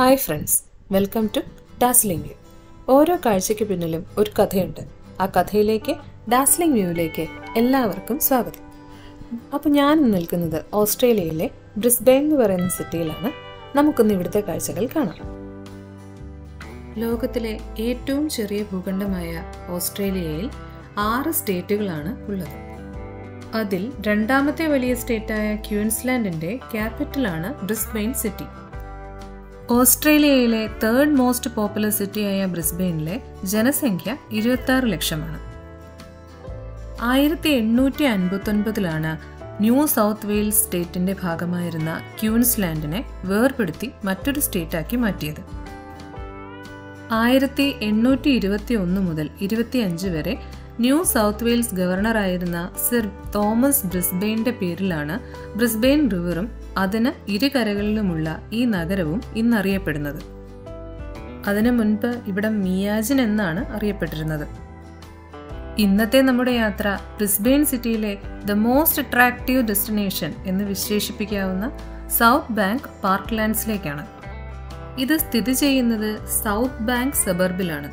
hi friends welcome to dazzling view ഓരോ കാഴ്ചയ്ക്ക് പിന്നിലും ഒരു കഥയുണ്ട് ആ കഥയിലേക്ക് ഡാസ്ലിംഗ് വ്യൂവിലേക്ക് എല്ലാവർക്കും സ്വാഗതം അപ്പോൾ ഞാൻ ഇന്ന് നിൽക്കുന്നത് ഓസ്ട്രേലിയയിലെ ബ്രിസ്ബെയിൻ എന്ന് പറയുന്ന സിറ്റിയിലാണ് നമുക്കൊന്ന് ഇവിടുത്തെ കാഴ്ചകൾ കാണാം ലോകത്തിലെ ഏറ്റവും ചെറിയ ഭൂഖണ്ഡമായ ഓസ്ട്രേലിയയിൽ ആറ് സ്റ്റേറ്റുകളാണ് ഉള്ളത് അതിൽ രണ്ടാമത്തെ വലിയ സ്റ്റേറ്റായ ക്യൂൻസ്ലാൻഡിന്റെ ക്യാപിറ്റലാണ് ബ്രിസ്ബെയിൻ സിറ്റി ഓസ്ട്രേലിയയിലെ തേർഡ് മോസ്റ്റ് പോപ്പുലർ സിറ്റിയായ ബ്രിസ്ബെയിനിലെ ജനസംഖ്യ ഇരുപത്തി ആറ് ലക്ഷമാണ് ആയിരത്തി എണ്ണൂറ്റി അൻപത്തൊൻപതിലാണ് ന്യൂ സൗത്ത് വെയിൽസ് സ്റ്റേറ്റിന്റെ ഭാഗമായിരുന്ന ക്യൂൻസ്ലാൻഡിനെ വേർപെടുത്തി മറ്റൊരു സ്റ്റേറ്റാക്കി മാറ്റിയത് ആയിരത്തി എണ്ണൂറ്റി ഇരുപത്തി ഒന്ന് മുതൽ ഇരുപത്തിയഞ്ച് വരെ ന്യൂ സൗത്ത് വെയിൽസ് ഗവർണറായിരുന്ന സർ തോമസ് ബ്രിസ്ബെയിന്റെ പേരിലാണ് ബ്രിസ്ബെയിൻ റിവറും അതിന് ഇരുകരകളിലുമുള്ള ഈ നഗരവും ഇന്നറിയപ്പെടുന്നത് അതിനു മുൻപ് ഇവിടം മിയാജിൻ എന്നാണ് അറിയപ്പെട്ടിരുന്നത് ഇന്നത്തെ നമ്മുടെ യാത്ര ബ്രിസ്ബെയിൻ സിറ്റിയിലെ ദ മോസ്റ്റ് അട്രാക്റ്റീവ് ഡെസ്റ്റിനേഷൻ എന്ന് വിശേഷിപ്പിക്കാവുന്ന സൗത്ത് ബാങ്ക് പാർക്ക് ലാൻഡ്സിലേക്കാണ് ഇത് സ്ഥിതി ചെയ്യുന്നത് സൗത്ത് ബാങ്ക് സബർബിലാണ്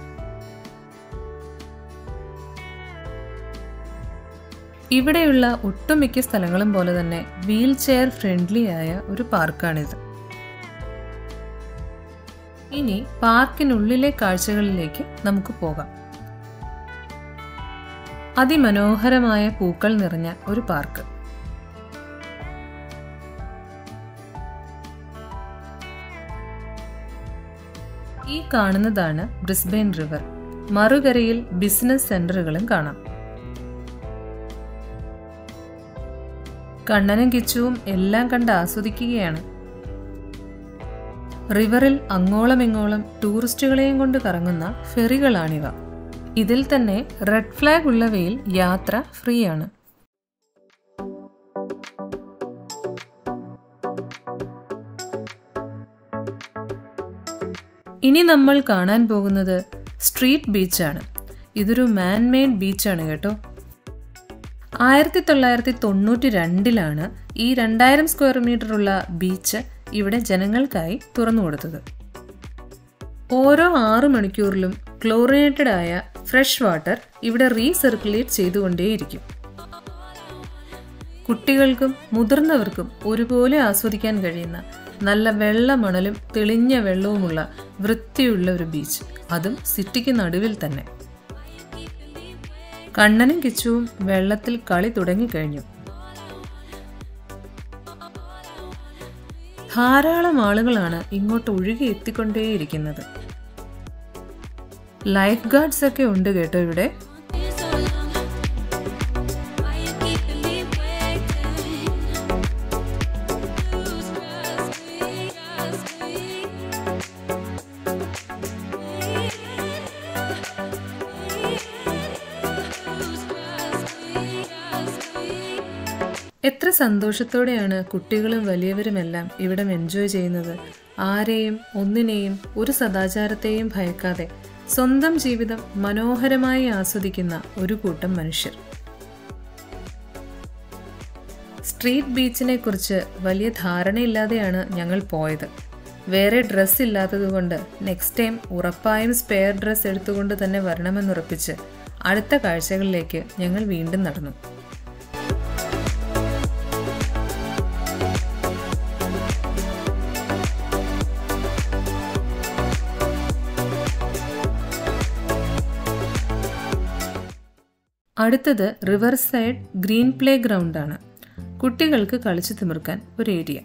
ഇവിടെയുള്ള ഒട്ടുമിക്ക സ്ഥലങ്ങളും പോലെ തന്നെ വീൽ ചെയർ ഫ്രണ്ട്ലി ആയ ഒരു പാർക്കാണിത് ഇനി പാർക്കിനുള്ളിലെ കാഴ്ചകളിലേക്ക് നമുക്ക് പോകാം അതിമനോഹരമായ പൂക്കൾ നിറഞ്ഞ ഒരു പാർക്ക് ഈ കാണുന്നതാണ് ബ്രിസ്ബെയിൻ റിവർ മറുകരയിൽ ബിസിനസ് സെന്ററുകളും കാണാം കണ്ണനും കിച്ചുവും എല്ലാം കണ്ട് ആസ്വദിക്കുകയാണ് റിവറിൽ അങ്ങോളം ഇങ്ങോളം ടൂറിസ്റ്റുകളെയും കൊണ്ട് കറങ്ങുന്ന ഫെറികളാണിവ ഇതിൽ തന്നെ റെഡ് ഫ്ലാഗ് ഉള്ളവയിൽ യാത്ര ഫ്രീ ആണ് ഇനി നമ്മൾ കാണാൻ പോകുന്നത് സ്ട്രീറ്റ് ബീച്ചാണ് ഇതൊരു മാൻമെയ്ഡ് ബീച്ചാണ് കേട്ടോ ആയിരത്തി തൊള്ളായിരത്തി തൊണ്ണൂറ്റി രണ്ടിലാണ് ഈ രണ്ടായിരം സ്ക്വയർ മീറ്റർ ഉള്ള ബീച്ച് ഇവിടെ ജനങ്ങൾക്കായി തുറന്നു കൊടുത്തത് ഓരോ ആറു മണിക്കൂറിലും ക്ലോറിനേറ്റഡ് ആയ ഫ്രഷ് വാട്ടർ ഇവിടെ റീസർക്കുലേറ്റ് ചെയ്തുകൊണ്ടേയിരിക്കും കുട്ടികൾക്കും മുതിർന്നവർക്കും ഒരുപോലെ ആസ്വദിക്കാൻ കഴിയുന്ന നല്ല വെള്ള മണലും തെളിഞ്ഞ വെള്ളവുമുള്ള വൃത്തിയുള്ള ഒരു ബീച്ച് അതും സിറ്റിക്ക് നടുവിൽ തന്നെ കണ്ണനും കിച്ചുവും വെള്ളത്തിൽ കളി തുടങ്ങിക്കഴിഞ്ഞു ധാരാളം ആളുകളാണ് ഇങ്ങോട്ട് ഒഴുകി എത്തിക്കൊണ്ടേയിരിക്കുന്നത് ലൈഫ് ഗാർഡ്സ് ഒക്കെ ഉണ്ട് കേട്ടോ ഇവിടെ എത്ര സന്തോഷത്തോടെയാണ് കുട്ടികളും വലിയവരുമെല്ലാം ഇവിടം എൻജോയ് ചെയ്യുന്നത് ആരെയും ഒന്നിനെയും ഒരു സദാചാരത്തെയും ഭയക്കാതെ സ്വന്തം ജീവിതം മനോഹരമായി ആസ്വദിക്കുന്ന ഒരു കൂട്ടം മനുഷ്യർ സ്ട്രീറ്റ് ബീച്ചിനെ കുറിച്ച് വലിയ ധാരണയില്ലാതെയാണ് ഞങ്ങൾ പോയത് വേറെ ഡ്രസ്സ് ഇല്ലാത്തതുകൊണ്ട് നെക്സ്റ്റ് ടൈം ഉറപ്പായും സ്പെയർ ഡ്രസ്സ് എടുത്തുകൊണ്ട് തന്നെ വരണമെന്നുറപ്പിച്ച് അടുത്ത കാഴ്ചകളിലേക്ക് ഞങ്ങൾ വീണ്ടും നടന്നു അടുത്തത് river side green playground ആണ് കുട്ടികൾക്ക് കളിച്ചു തിമിർക്കാൻ ഒരു ഏരിയ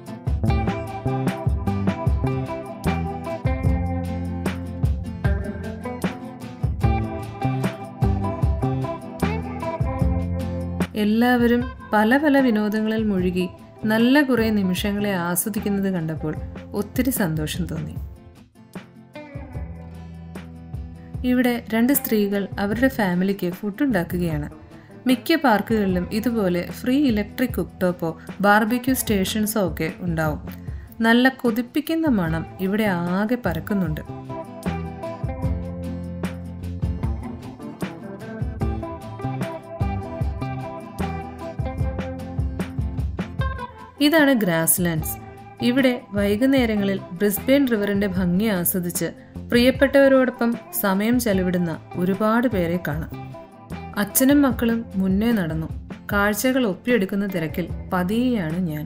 എല്ലാവരും പല പല വിനോദങ്ങളിൽ മുഴുകി നല്ല കുറേ നിമിഷങ്ങളെ ആസ്വദിക്കുന്നത് കണ്ടപ്പോൾ ഒത്തിരി സന്തോഷം തോന്നി ഇവിടെ രണ്ട് സ്ത്രീകൾ അവരുടെ ഫാമിലിക്ക് ഫുഡ് ഉണ്ടാക്കുകയാണ് മിക്ക പാർക്കുകളിലും ഇതുപോലെ ഫ്രീ ഇലക്ട്രിക് കുക്ടോപ്പോ ബാർബിക്യൂ സ്റ്റേഷൻസോ ഒക്കെ ഉണ്ടാവും നല്ല കൊതിപ്പിക്കുന്ന മണം ഇവിടെ ആകെ പരക്കുന്നുണ്ട് ഇതാണ് ഗ്രാസ് ലാൻഡ്സ് ഇവിടെ വൈകുന്നേരങ്ങളിൽ ബ്രിസ്ബെയിൻ റിവറിന്റെ ഭംഗി ആസ്വദിച്ച് പ്രിയപ്പെട്ടവരോടൊപ്പം സമയം ചെലവിടുന്ന ഒരുപാട് പേരെ കാണാം അച്ഛനും മക്കളും മുന്നേ നടന്നു കാഴ്ചകൾ ഒപ്പിയെടുക്കുന്ന തിരക്കിൽ പതിയെയാണ് ഞാൻ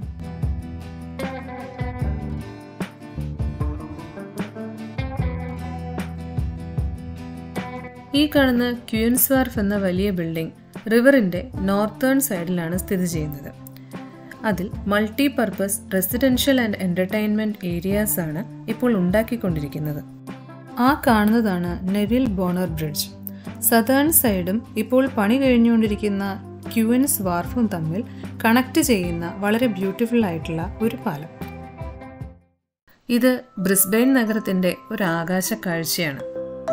ഈ കാണുന്ന ക്യൂൻസ് വാർഫ് എന്ന വലിയ ബിൽഡിംഗ് റിവറിന്റെ നോർത്തേൺ സൈഡിലാണ് സ്ഥിതി ചെയ്യുന്നത് അതിൽ multi purpose residential and entertainment areas ആണ് ഇപ്പോൾ ഉണ്ടാക്കിക്കൊണ്ടിരിക്കുന്നത് ആ കാണുന്നതാണ് നെവിൽ ബോണർ ബ്രിഡ്ജ് സതേൺ സൈഡും ഇപ്പോൾ പണി കഴിഞ്ഞുകൊണ്ടിരിക്കുന്ന ക്യൂൻസ് വാർഫും തമ്മിൽ കണക്ട് ചെയ്യുന്ന വളരെ ബ്യൂട്ടിഫുൾ ആയിട്ടുള്ള ഒരു പാലം ഇത് ബ്രിസ്ബെയിൻ നഗരത്തിന്റെ ഒരു ആകാശ കാഴ്ചയാണ്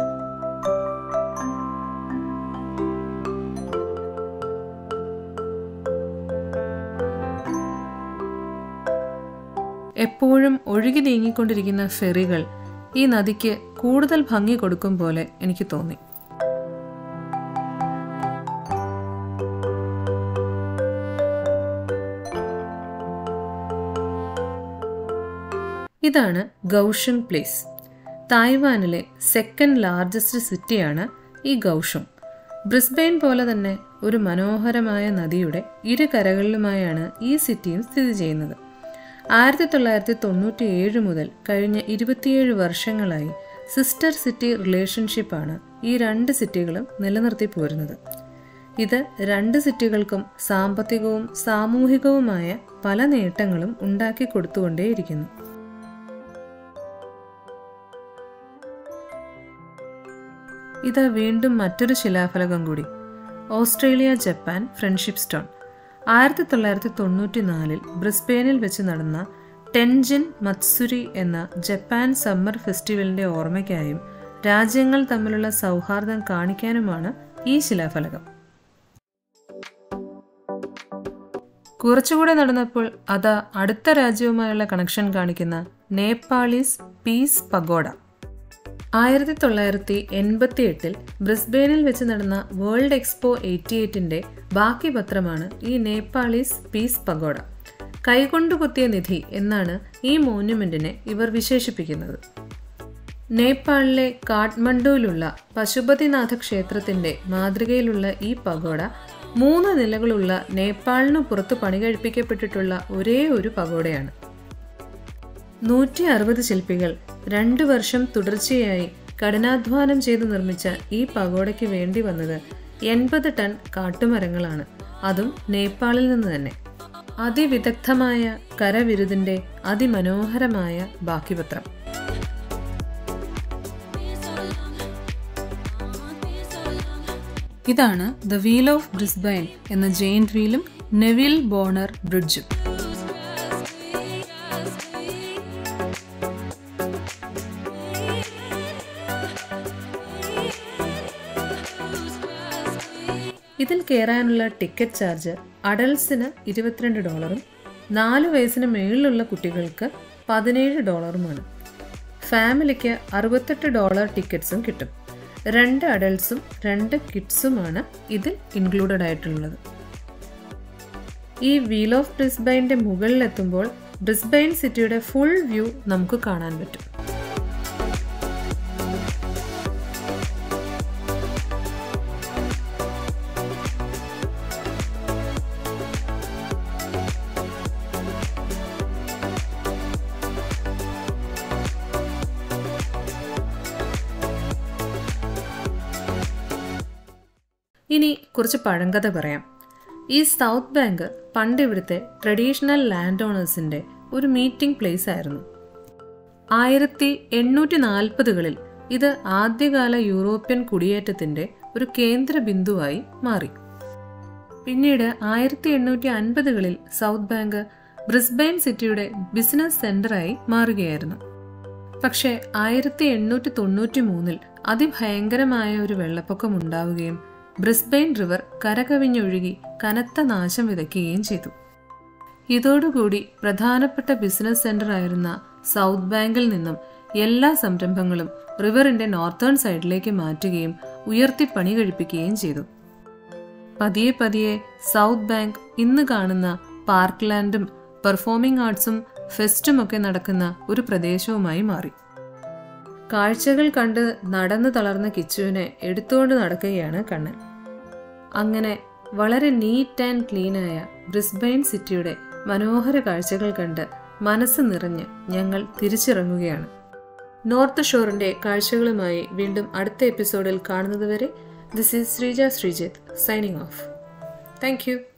എപ്പോഴും ഒഴുകി നീങ്ങിക്കൊണ്ടിരിക്കുന്ന ഫെറികൾ ഈ നദിക്ക് കൂടുതൽ ഭംഗി കൊടുക്കും പോലെ എനിക്ക് തോന്നി ഇതാണ് ഗൗഷങ് പ്ലേസ് തായ്വാനിലെ സെക്കൻഡ് ലാർജസ്റ്റ് സിറ്റിയാണ് ഈ ഗൗഷങ് ബ്രിസ്ബെയിൻ പോലെ തന്നെ ഒരു മനോഹരമായ നദിയുടെ ഇരു കരകളിലുമായാണ് ഈ സിറ്റിയും സ്ഥിതി ചെയ്യുന്നത് ആയിരത്തി തൊള്ളായിരത്തി തൊണ്ണൂറ്റി ഏഴ് മുതൽ കഴിഞ്ഞ ഇരുപത്തിയേഴ് വർഷങ്ങളായി സിസ്റ്റർ സിറ്റി റിലേഷൻഷിപ്പാണ് ഈ രണ്ട് സിറ്റികളും നിലനിർത്തി പോരുന്നത് ഇത് രണ്ട് സിറ്റികൾക്കും സാമ്പത്തികവും സാമൂഹികവുമായ പല നേട്ടങ്ങളും ഉണ്ടാക്കി കൊടുത്തുകൊണ്ടേയിരിക്കുന്നു ഇത് വീണ്ടും മറ്റൊരു ശിലാഫലകം കൂടി ഓസ്ട്രേലിയ ജപ്പാൻ ഫ്രണ്ട്ഷിപ്പ് സ്റ്റോൺ ആയിരത്തി തൊള്ളായിരത്തി തൊണ്ണൂറ്റി നാലിൽ ബ്രിസ്ബെയിനിൽ വെച്ച് നടന്ന ടെൻജിൻ മത്സുരി എന്ന ജപ്പാൻ സമ്മർ ഫെസ്റ്റിവലിന്റെ ഓർമ്മയ്ക്കായും രാജ്യങ്ങൾ തമ്മിലുള്ള സൗഹാർദ്ദം കാണിക്കാനുമാണ് ഈ ശിലാഫലകം കുറച്ചുകൂടെ നടന്നപ്പോൾ അതാ അടുത്ത രാജ്യവുമായുള്ള കണക്ഷൻ കാണിക്കുന്ന നേപ്പാളീസ് പീസ് പഗോഡ ആയിരത്തി തൊള്ളായിരത്തി എൺപത്തി എട്ടിൽ ബ്രിസ്ബെയിനിൽ വെച്ച് നടന്ന വേൾഡ് എക്സ്പോ എയ്റ്റി എയ്റ്റിന്റെ ബാക്കി പത്രമാണ് ഈ നേപ്പാളീസ് പീസ് പഗോഡ കൈകൊണ്ടു കൊത്തിയ നിധി എന്നാണ് ഈ മോന്യുമെന്റിനെ ഇവർ വിശേഷിപ്പിക്കുന്നത് നേപ്പാളിലെ കാഠ്മണ്ഡുവിലുള്ള പശുപതിനാഥ ക്ഷേത്രത്തിന്റെ മാതൃകയിലുള്ള ഈ പഗോഡ മൂന്ന് നിലകളുള്ള നേപ്പാളിനു പുറത്ത് പണികഴിപ്പിക്കപ്പെട്ടിട്ടുള്ള ഒരേ ഒരു പഗോഡയാണ് നൂറ്റി അറുപത് ശില്പികൾ രണ്ടു വർഷം തുടർച്ചയായി കഠിനാധ്വാനം ചെയ്തു നിർമ്മിച്ച ഈ പഗോഡയ്ക്ക് വേണ്ടി വന്നത് എൺപത് ടൺ കാട്ടുമരങ്ങളാണ് അതും നേപ്പാളിൽ നിന്ന് തന്നെ അതിവിദഗ്ധമായ കരവിരുതിന്റെ അതിമനോഹരമായ ബാക്കിപത്രം ഇതാണ് ദ വീൽ ഓഫ് ബ്രിസ്ബൈൻ എന്ന ജെയിന്റ് വീലും നെവിൽ ബോണർ ബ്രിഡ്ജും ഇതിൽ കയറാനുള്ള ടിക്കറ്റ് ചാർജ് അഡൽസിന് ഇരുപത്തിരണ്ട് ഡോളറും നാല് വയസ്സിന് മേളിലുള്ള കുട്ടികൾക്ക് പതിനേഴ് ഡോളറുമാണ് ഫാമിലിക്ക് അറുപത്തെട്ട് ഡോളർ ടിക്കറ്റ്സും കിട്ടും രണ്ട് അഡൽട്സും രണ്ട് കിഡ്സുമാണ് ഇതിൽ ഇൻക്ലൂഡഡ് ആയിട്ടുള്ളത് ഈ വീൽ ഓഫ് ബ്രിസ്ബൈൻ്റെ മുകളിലെത്തുമ്പോൾ ബ്രിസ്ബൈൻ സിറ്റിയുടെ ഫുൾ വ്യൂ നമുക്ക് കാണാൻ പറ്റും ഇനി കുറച്ച് പഴങ്കഥ പറയാം ഈ സൗത്ത് ബാങ്ക് പണ്ട് ഇവിടുത്തെ ട്രഡീഷണൽ ലാൻഡ് ഓണേഴ്സിന്റെ ഒരു മീറ്റിംഗ് പ്ലേസ് ആയിരുന്നു ആയിരത്തി എണ്ണൂറ്റി നാൽപ്പതുകളിൽ ഇത് ആദ്യകാല യൂറോപ്യൻ കുടിയേറ്റത്തിന്റെ ഒരു കേന്ദ്ര ബിന്ദുവായി മാറി പിന്നീട് ആയിരത്തി എണ്ണൂറ്റി അൻപതുകളിൽ സൗത്ത് ബാങ്ക് ബ്രിസ്ബെയിൻ സിറ്റിയുടെ ബിസിനസ് സെന്ററായി മാറുകയായിരുന്നു പക്ഷേ ആയിരത്തി എണ്ണൂറ്റി തൊണ്ണൂറ്റി മൂന്നിൽ അതിഭയങ്കരമായ ഒരു വെള്ളപ്പൊക്കം ഉണ്ടാവുകയും ബ്രിസ്ബെയിൻ റിവർ കരകവിഞ്ഞൊഴുകി കനത്ത നാശം വിതയ്ക്കുകയും ചെയ്തു ഇതോടുകൂടി പ്രധാനപ്പെട്ട ബിസിനസ് സെന്റർ ആയിരുന്ന സൗത്ത് ബാങ്കിൽ നിന്നും എല്ലാ സംരംഭങ്ങളും റിവറിന്റെ നോർത്തേൺ സൈഡിലേക്ക് മാറ്റുകയും ഉയർത്തി പണി കഴിപ്പിക്കുകയും ചെയ്തു പതിയെ പതിയെ സൗത്ത് ബാങ്ക് ഇന്ന് കാണുന്ന പാർക്ക് ലാൻഡും പെർഫോമിംഗ് ആർട്സും ഫെസ്റ്റുമൊക്കെ നടക്കുന്ന ഒരു പ്രദേശവുമായി മാറി കാഴ്ചകൾ കണ്ട് നടന്നു തളർന്ന കിച്ചുവിനെ എടുത്തുകൊണ്ട് നടക്കുകയാണ് കണ്ണൻ അങ്ങനെ വളരെ നീറ്റ് ആൻഡ് ക്ലീനായ ബ്രിസ്ബെയിൻ സിറ്റിയുടെ മനോഹര കാഴ്ചകൾ കണ്ട് മനസ്സ് നിറഞ്ഞ് ഞങ്ങൾ തിരിച്ചിറങ്ങുകയാണ് നോർത്ത് ഷോറിന്റെ കാഴ്ചകളുമായി വീണ്ടും അടുത്ത എപ്പിസോഡിൽ കാണുന്നതുവരെ this is Sreeja Sreejith signing off thank U